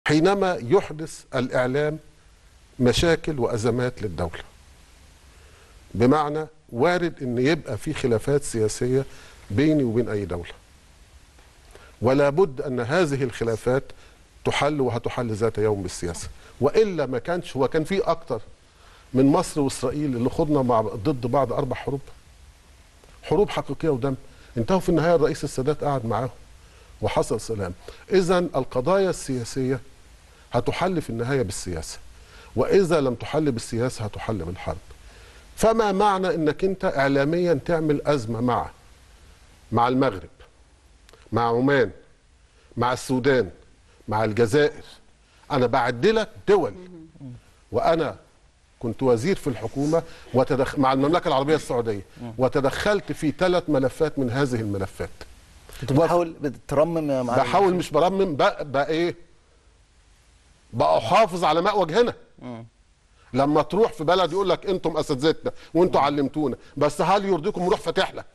حينما يحدث الإعلام مشاكل وأزمات للدولة بمعنى وارد أن يبقى في خلافات سياسية بيني وبين أي دولة ولا بد أن هذه الخلافات تحل وهتحل ذات يوم بالسياسة وإلا ما كانش هو كان في أكتر من مصر وإسرائيل اللي خضنا مع ضد بعض أربع حروب حروب حقيقية ودم انتهوا في النهاية الرئيس السادات قعد معاهم وحصل سلام إذا القضايا السياسية هتحل في النهاية بالسياسة وإذا لم تحل بالسياسة هتحل بالحرب فما معنى انك انت اعلاميا تعمل ازمه مع مع المغرب مع عمان مع السودان مع الجزائر انا بعدلك دول وانا كنت وزير في الحكومه وتدخ... مع المملكه العربيه السعوديه وتدخلت في ثلاث ملفات من هذه الملفات كنت بحاول بترمم يا معلم بحاول مش برمم بقى, بقى ايه بأحافظ على ماء وجهنا لما تروح في بلد يقول لك انتم اساتذتنا وانتم علمتونا بس هل يرضيكم روح فاتح لك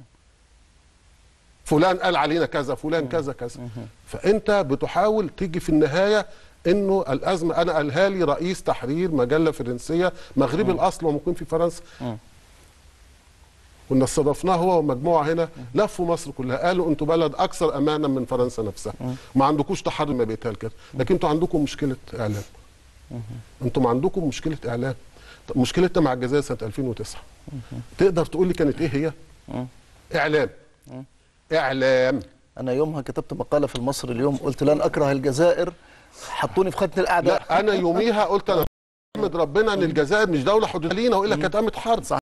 فلان قال علينا كذا فلان كذا كذا فانت بتحاول تيجي في النهايه انه الازمه انا قالها لي رئيس تحرير مجله فرنسيه مغربي الاصل ومقيم في فرنسا كنا استضفناه هو ومجموعه هنا لفوا مصر كلها قالوا انتوا بلد اكثر امانا من فرنسا نفسها ما عندكوش تحرر ما بيتقال كده لكن انتوا عندكم مشكله اعلام انتم عندكم مشكله اعلام طب مشكلتنا مع الجزائر سنه 2009 تقدر تقول لي كانت ايه هي اعلام اعلام انا يومها كتبت مقاله في المصري اليوم قلت لن اكره الجزائر حطوني في خانه الاعداء لا انا يوميها قلت انا احمد ربنا ان الجزائر مش دوله حدوديه لينا والا كانت قامت حرب